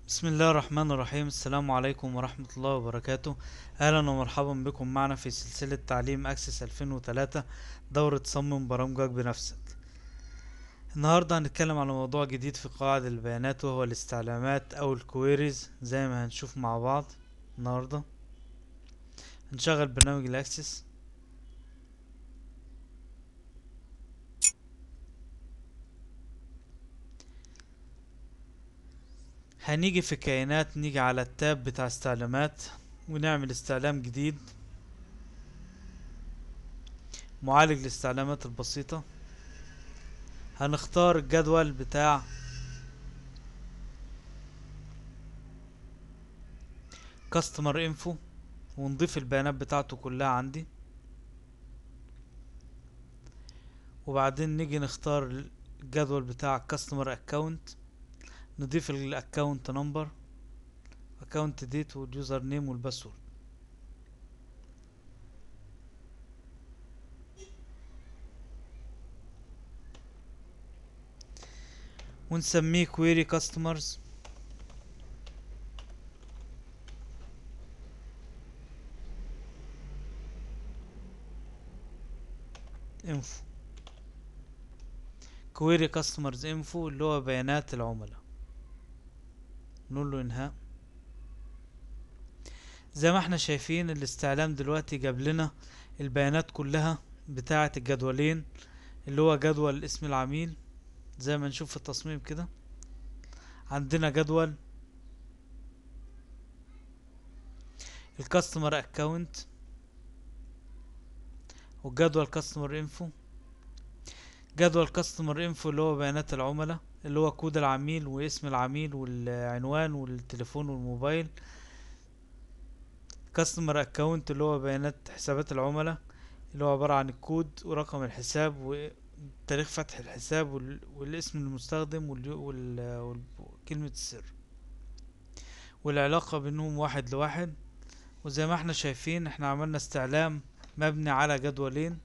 بسم الله الرحمن الرحيم السلام عليكم ورحمة الله وبركاته أهلا ومرحبا بكم معنا في سلسلة تعليم أكسس 2003 دورة صمم برامجك بنفسك النهاردة هنتكلم على موضوع جديد في قواعد البيانات وهو الاستعلامات أو الكويريز زي ما هنشوف مع بعض النهاردة هنشغل برنامج الأكسس هنيجي في كائنات نيجي على التاب بتاع استعلامات ونعمل استعلام جديد معالج الاستعلامات البسيطة هنختار الجدول بتاع كاستمر انفو ونضيف البيانات بتاعته كلها عندي وبعدين نيجي نختار الجدول بتاع كاستمر اكاونت نضيف الاكونت نمبر اكونت ديت واليوزر نيم والباسورد ونسميه query customers info query customers info اللي هو بيانات العملاء نقول له انهاء زي ما احنا شايفين الاستعلام دلوقتي جاب لنا البيانات كلها بتاعة الجدولين اللي هو جدول اسم العميل زي ما نشوف في التصميم كده عندنا جدول الكاستمر اكاونت وجدول كاستمر انفو جدول كاستمر انفو اللي هو بيانات العملاء اللي هو كود العميل واسم العميل والعنوان والتليفون والموبايل كاستمر اكونت اللي هو بيانات حسابات العملاء اللي هو عبارة عن الكود ورقم الحساب وتاريخ فتح الحساب والاسم المستخدم وكلمة السر والعلاقة بينهم واحد لواحد وزي ما احنا شايفين احنا عملنا استعلام مبني على جدولين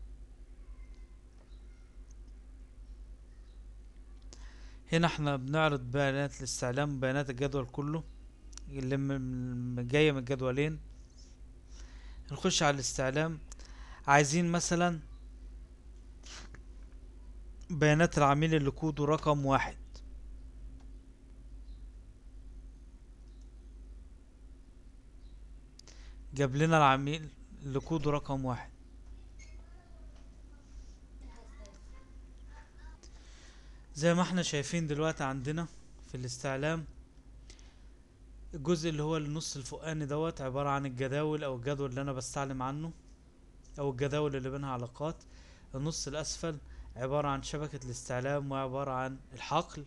هنا احنا بنعرض بيانات الاستعلام بيانات الجدول كله اللي جاية من الجدولين نخش على الاستعلام عايزين مثلا بيانات العميل اللي كوده رقم واحد جاب لنا العميل اللي كوده رقم واحد زي ما احنا شايفين دلوقتي عندنا في الاستعلام الجزء اللي هو النص الفوقاني دوت عبارة عن الجداول او الجدول اللي انا بستعلم عنه او الجداول اللي بينها علاقات النص الاسفل عبارة عن شبكة الاستعلام وعبارة عن الحقل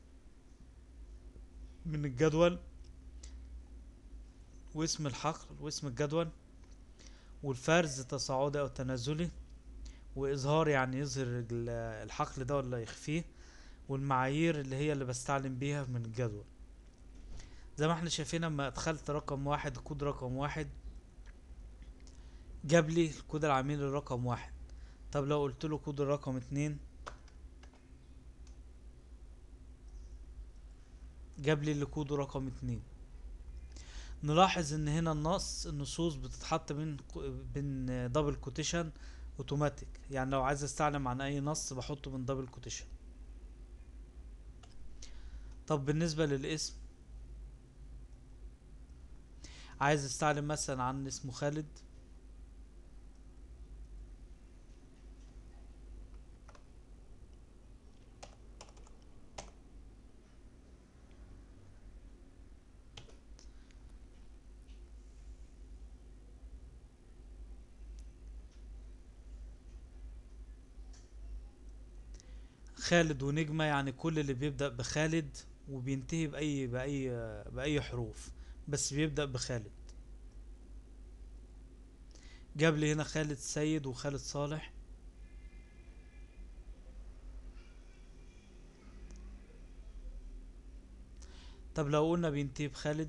من الجدول واسم الحقل واسم الجدول والفرز تصاعدي او تنازلي واظهار يعني يظهر الحقل ده ولا يخفيه والمعايير اللي هي اللي بستعلم بيها من الجدول زي ما احنا شايفين لما ادخلت رقم واحد كود رقم واحد جاب لي الكود العميل الرقم واحد طب لو قلت له كود الرقم اتنين جاب لي اللي كوده رقم اتنين نلاحظ ان هنا النص النصوص بتتحط بين بين دبل كوتيشن اوتوماتيك يعني لو عايز استعلم عن اي نص بحطه من دبل كوتيشن طب بالنسبة للاسم عايز استعلم مثلا عن اسمه خالد خالد ونجمة يعني كل اللي بيبدأ بخالد وبينتهي بأي بأي بأي حروف بس بيبدأ بخالد جاب لي هنا خالد سيد وخالد صالح طب لو قلنا بينتهي بخالد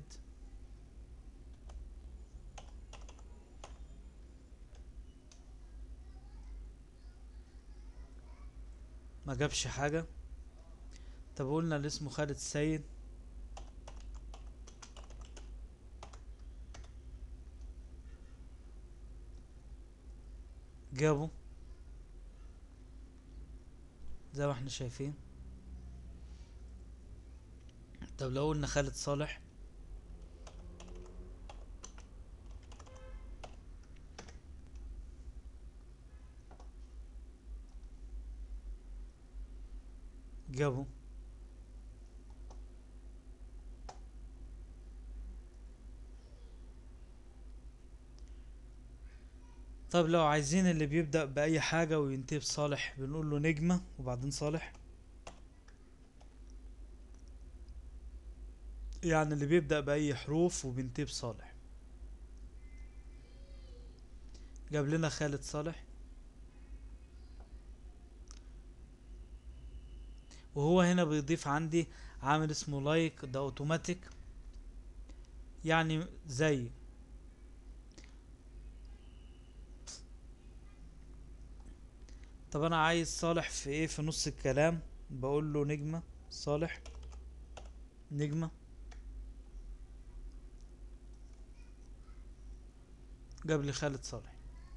ما جابش حاجة طب قلنا اللي اسمه خالد السيد جابه زي ما احنا شايفين طب لو قلنا خالد صالح جابه طب لو عايزين اللي بيبدأ بأي حاجة وينتهي بصالح بنقول له نجمة وبعدين صالح يعني اللي بيبدأ بأي حروف وبينتهي بصالح جاب لنا خالد صالح وهو هنا بيضيف عندي عامل اسمه لايك ده اوتوماتيك يعني زي طب انا عايز صالح في ايه في نص الكلام بقول له نجمة صالح نجمة جاب لي خالد صالح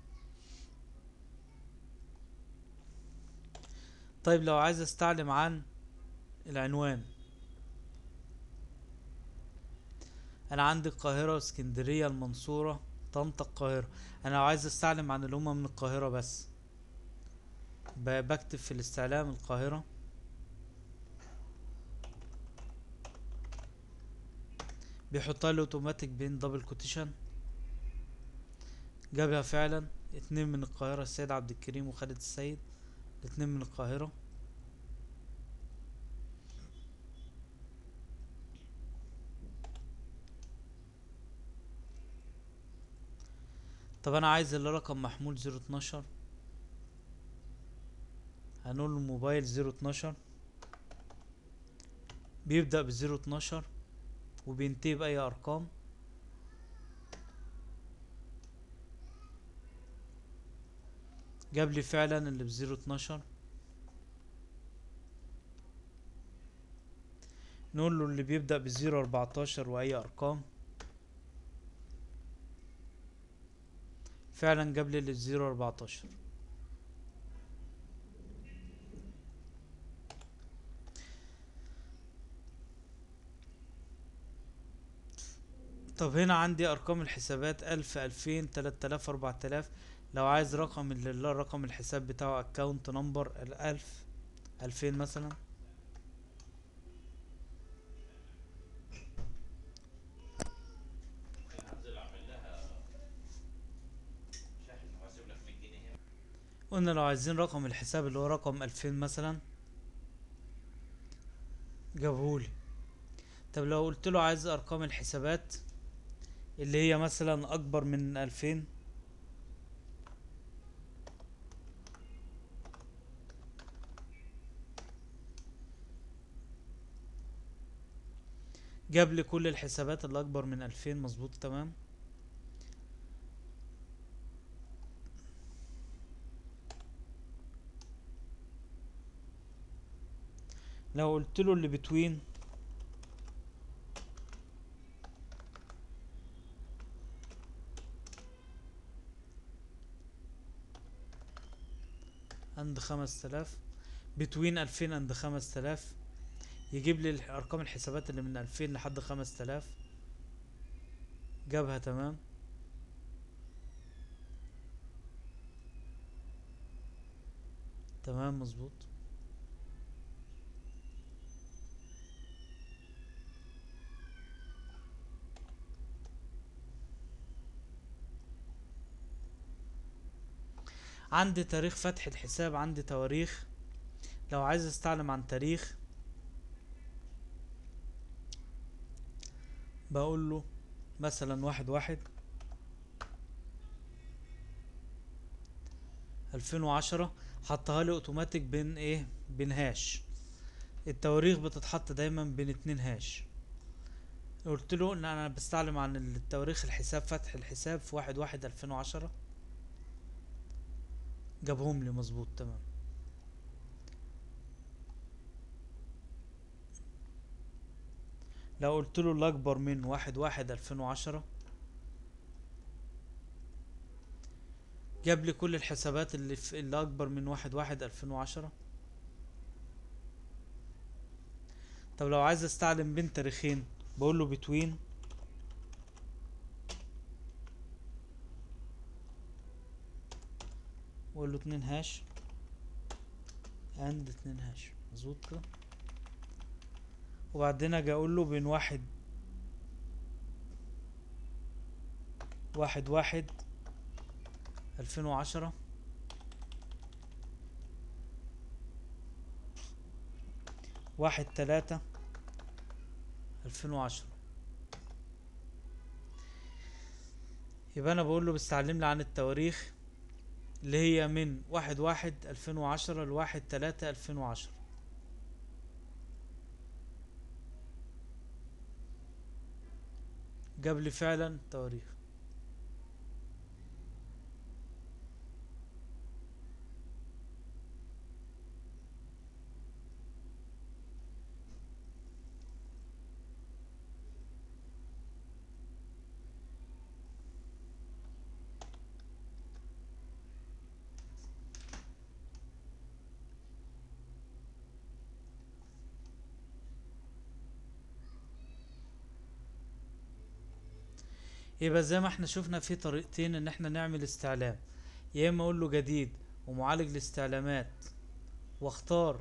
طيب لو عايز استعلم عن العنوان انا عندي القاهرة واسكندرية المنصورة طنطا القاهرة انا لو عايز استعلم عن اللي هما من القاهرة بس ب- بكتب في الاستعلام القاهرة بيحطها لي اوتوماتيك بين دبل كوتيشن جابها فعلا اتنين من القاهرة السيد عبد الكريم وخالد السيد الاتنين من القاهرة طب انا عايز اللي رقم محمول زيرو اتناشر هنقول له موبايل زيرو اتناشر بيبدأ بزيرو اتناشر وبينتهي بأي أرقام جاب لي فعلا اللي بزيرو اتناشر نقول له اللي بيبدأ بزيرو اربعتاشر وأي أرقام فعلا جاب لي اللي بزيرو اربعتاشر طب هنا عندي ارقام الحسابات الف الفين تلات الاف اربعة الاف لو عايز رقم اللي اللي هو رقم الحساب بتاعه اكاونت نمبر الالف الفين مثلا هنزل اعمل لها شاحن وهسيب لك 100 جنيه هنا قلنا لو عايزين رقم الحساب اللي هو رقم الفين مثلا جابهولي طب لو قلت له عايز ارقام الحسابات اللي هي مثلا اكبر من الفين جاب لي كل الحسابات اللي اكبر من الفين مظبوط تمام لو قلت له اللي بتوين عند خمس تلاف بتوين الفين عند خمس تلاف يجيب لي الح- ارقام الحسابات اللي من الفين لحد خمس تلاف جابها تمام تمام مظبوط عندي تاريخ فتح الحساب عندي تواريخ لو عايز استعلم عن تاريخ بقول له مثلا واحد واحد الفين وعشرة حطها لي اوتوماتيك بين ايه بين هاش التواريخ بتتحط دايما بين اتنين هاش قلت له ان انا بستعلم عن التواريخ الحساب فتح الحساب في واحد واحد الفين وعشرة جابهم لي مظبوط تمام لو قلت له الاكبر من واحد واحد الفين وعشرة جاب لي كل الحسابات اللي في اللي اكبر من واحد واحد الفين وعشرة طب لو عايز استعلم بين تاريخين بقول له بتوين واقول له اتنين هاش اند اتنين هاش مظبوط كده وبعدين اجي اقول له بين واحد واحد واحد الفين وعشرة واحد تلاتة الفين وعشرة يبقى انا بقول له بيستعلم لي عن التواريخ اللي هي من واحد واحد الفين وعشرة لواحد تلاتة الفين وعشرة جاب لي فعلا تواريخ يبقى زي ما احنا شفنا في طريقتين ان احنا نعمل استعلام يا اما اقول له جديد ومعالج الاستعلامات واختار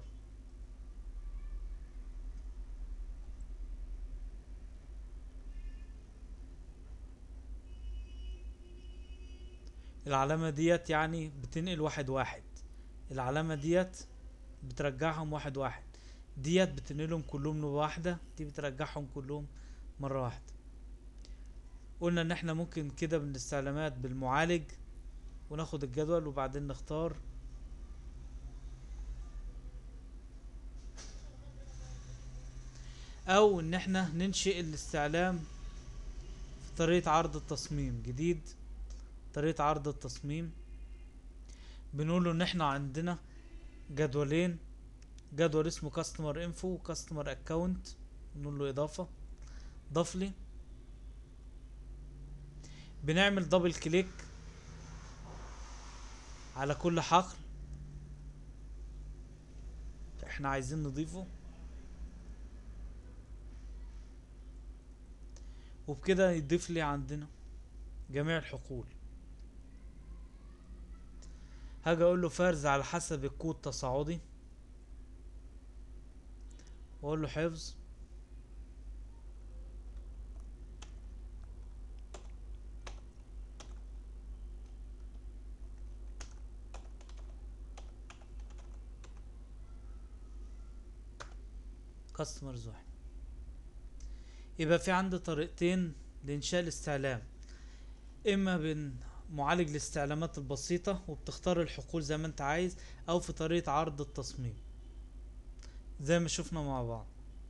العلامة ديت يعني بتنقل واحد واحد العلامة ديت بترجعهم واحد واحد ديت بتنقلهم كلهم مرة واحدة دي بترجعهم كلهم مرة واحدة قلنا ان احنا ممكن كده بالاستعلامات بالمعالج وناخد الجدول وبعدين نختار او ان احنا ننشئ الاستعلام في طريقة عرض التصميم جديد طريقة عرض التصميم بنقوله ان احنا عندنا جدولين جدول اسمه كاستمر انفو وكاستمر اكونت نقول له اضافة ضاف لي بنعمل دبل كليك على كل حقل احنا عايزين نضيفه وبكده يضيف لي عندنا جميع الحقول هاجي اقول له فرز على حسب الكود تصاعدي واقول له حفظ كاستمرز واحد يبقى في عندي طريقتين لإنشاء الاستعلام إما بين معالج الاستعلامات البسيطة وبتختار الحقول زي ما انت عايز أو في طريقة عرض التصميم زي ما شفنا مع بعض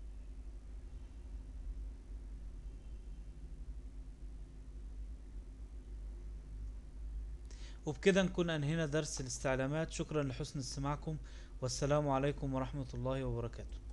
وبكده نكون أنهينا درس الاستعلامات شكرا لحسن استماعكم والسلام عليكم ورحمة الله وبركاته